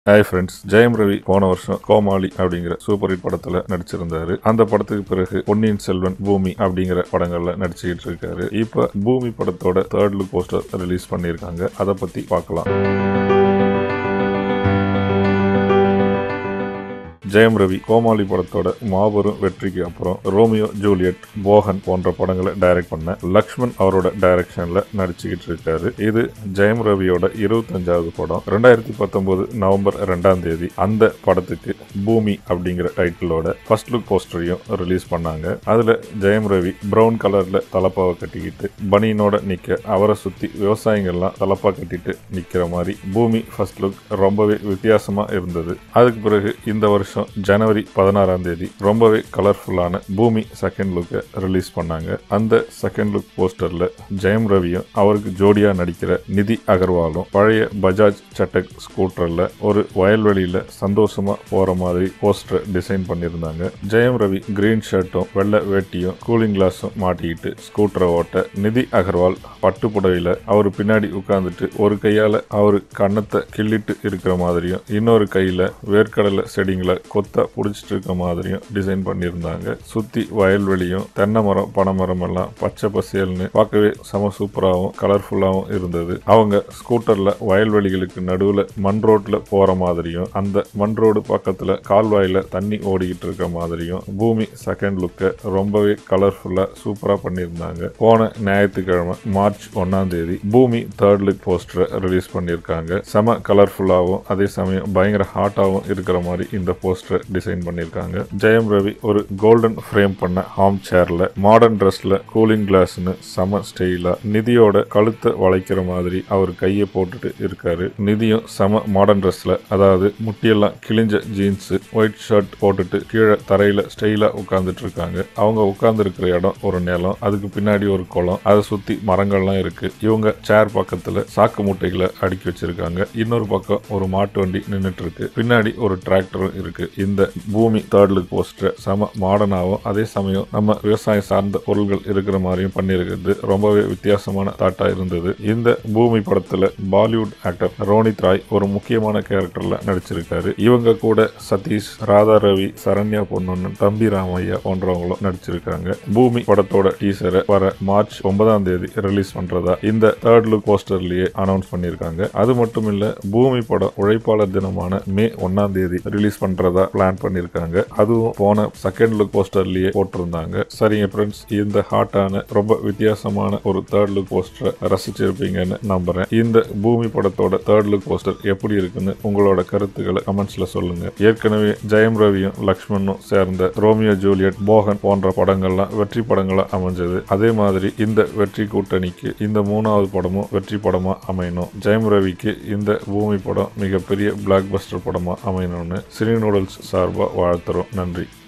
hi friends ஜெயம் ரவி போன வருஷம் கோமாளி அப்படிங்கிற சூப்பர் ஹிட் படத்துல நடிச்சிருந்தாரு அந்த படத்துக்கு பிறகு பொன்னியின் செல்வன் பூமி அப்படிங்கிற படங்கள்ல நடிச்சுக்கிட்டு இருக்காரு இப்ப பூமி படத்தோட தேர்ட் லுக் போஸ்டர் ரிலீஸ் பண்ணியிருக்காங்க அதை பத்தி பார்க்கலாம் ஜெயம் ரவி கோமாளி படத்தோட மாபெரும் வெற்றிக்கு அப்புறம் ரோமியோ ஜூலியட் போகன் போன்ற படங்களை டைரக்ட் பண்ண லக்ஷ்மண் அவரோட டைரக்ஷன்ல நடிச்சுக்கிட்டு இருக்காரு இது ஜெயம் ரவியோட இருபத்தஞ்சாவது படம் ரெண்டாயிரத்தி பத்தொன்பது நவம்பர் ரெண்டாம் தேதி அந்த படத்துக்கு பூமி அப்படிங்கிற டைட்டிலோட ஃபர்ஸ்ட் லுக் போஸ்டரையும் ரிலீஸ் பண்ணாங்க அதுல ஜெயம் ரவி பிரவுன் கலர்ல தலப்பாவை கட்டிக்கிட்டு பனியனோட நிக்க அவரை சுத்தி விவசாயிகள்லாம் தலப்பா கட்டிட்டு நிக்கிற மாதிரி பூமி ஃபர்ஸ்ட் லுக் ரொம்பவே வித்தியாசமா இருந்தது அதுக்கு பிறகு இந்த வருஷம் ஜனவரி பதினாறாம் தேதி ரொம்பவே கலர்ஃபுல்லான பூமி செகண்ட் லுக்கை ரிலீஸ் பண்ணாங்க அந்த செகண்ட் லுக் போஸ்டர்ல ஜெயம் ரவியும் அவருக்கு ஜோடியா நடிக்கிற நிதி அகர்வாலும் பழைய பஜாஜ் சட்டக் ஸ்கூட்டர்ல ஒரு வயல்வெளியில சந்தோஷமா போற மாதிரி போஸ்டர் டிசைன் பண்ணியிருந்தாங்க ஜெயம் ரவி கிரீன் ஷர்ட்டும் வெள்ளை வேட்டியும் கூலிங் கிளாஸும் மாட்டிக்கிட்டு ஸ்கூட்டரை ஓட்ட நிதி அகர்வால் பட்டு புடவையில அவர் பின்னாடி உட்கார்ந்துட்டு ஒரு கையால அவர் கன்னத்தை கிள்ளிட்டு இருக்கிற மாதிரியும் இன்னொரு கையில வேர்க்கடலை செடிங்களை கொத்தா புடிச்சிட்டு இருக்க மாதிரியும் டிசைன் பண்ணியிருந்தாங்க சுத்தி வயல்வெளியும் தென்னை மரம் பனை மரம் எல்லாம் பச்சை பசேல்னு பார்க்கவே செம சூப்பராகவும் கலர்ஃபுல்லாகவும் இருந்தது அவங்க ஸ்கூட்டர்ல வயல்வெளிகளுக்கு நடுவுல மண் ரோட்ல போற மாதிரியும் அந்த மண் ரோடு பக்கத்துல கால்வாயில தண்ணி ஓடிக்கிட்டு இருக்க மாதிரியும் பூமி செகண்ட் லுக்கை ரொம்பவே கலர்ஃபுல்லா சூப்பரா பண்ணியிருந்தாங்க போன ஞாயிற்றுக்கிழமை மார்ச் ஒன்னாம் தேதி பூமி தேர்ட் லுக் போஸ்டரை ரிலீஸ் பண்ணியிருக்காங்க செம கலர்ஃபுல்லாகவும் அதே சமயம் பயங்கர ஹாட்டாகவும் இருக்கிற மாதிரி இந்த போஸ்டர் டிசைன் பண்ணியிருக்காங்க ஜெயம் ரவி ஒரு கோல்டன் ஃப்ரேம் பண்ண ஹாம் சேர்ல மாடர்ன் ட்ரெஸ்ல கூலிங் கிளாஸ்னு செம ஸ்டைலா நிதியோட கழுத்தை வளைக்கிற மாதிரி அவர் கையை போட்டுட்டு இருக்காரு நிதியும் செம மாடர்ன் ட்ரெஸ்ல அதாவது முட்டியெல்லாம் கிழிஞ்ச ஜீன்ஸ் ஒயிட் ஷர்ட் போட்டுட்டு கீழே தரையில ஸ்டைலா உட்கார்ந்துட்டு இருக்காங்க அவங்க உட்கார்ந்து இருக்கிற இடம் ஒரு நிலம் அதுக்கு பின்னாடி ஒரு குளம் அதை சுத்தி மரங்கள்லாம் இருக்கு இவங்க சேர் பக்கத்துல சாக்கு மூட்டைகளை அடுக்கி வச்சிருக்காங்க இன்னொரு பக்கம் ஒரு மாட்டு வண்டி நின்றுட்டு இருக்கு பின்னாடி ஒரு டிராக்டரும் இருக்கு இந்த பூமி தேர்ட் லுக் போஸ்டர் செம மாடர்னாகவும் அதே சமயம் நம்ம விவசாயம் சார்ந்த பொருள்கள் இருக்கிற மாதிரியும் பண்ணியிருக்கிறது ரொம்பவே வித்தியாசமான தாட்டா இருந்தது இந்த பூமி படத்துல பாலிவுட் ஆக்டர் ரோனித் ராய் ஒரு முக்கியமான கேரக்டர்ல நடிச்சிருக்காரு இவங்க கூட சதீஷ் ராதா ரவி சரண்யா பொன்னொன்னு தம்பி ராமையா போன்றவங்களும் நடிச்சிருக்காங்க பூமி படத்தோட டீசரை வர மார்ச் ஒன்பதாம் தேதி ரிலீஸ் பண்றதா இந்த தேர்ட் லுக் போஸ்டர்லயே அனௌன்ஸ் பண்ணியிருக்காங்க அது மட்டும் இல்ல பூமி படம் உழைப்பாளர் தினமான மே ஒன்னாம் தேதி ரிலீஸ் பண்றதா பிளான் பண்ணியிருக்காங்க அதுவும் போன செகண்ட் லுக் போஸ்டர்லயே போட்டிருந்தாங்க சரிங்க ஃப்ரெண்ட்ஸ் இந்த ஹாட்டான ரொம்ப வித்தியாசமான ஒரு தேர்ட் லுக் போஸ்டரை ரசிச்சிருப்பீங்கன்னு நம்புறேன் இந்த பூமி படத்தோட தேர்ட் லுக் போஸ்டர் எப்படி இருக்குன்னு உங்களோட கருத்துக்களை கமெண்ட்ஸ்ல சொல்லுங்க ஏற்கனவே ஜெயம் ரவியும் லக்ஷ்மணும் சேர்ந்த ரோமியோ ஜூலியட் போகன் போன்ற படங்கள்லாம் வெற்றி படங்களா அமைஞ்சது அதே மாதிரி இந்த வெற்றி கூட்டணிக்கு இந்த மூணாவது படமும் வெற்றி படமா அமையணும் ஜெயம் ரவிக்கு இந்த பூமி படம் மிகப்பெரிய பிளாக் பஸ்டர் படமா அமையணும்னு சினி நூடல்ஸ் சார்பாக வாழ்த்துறோம் நன்றி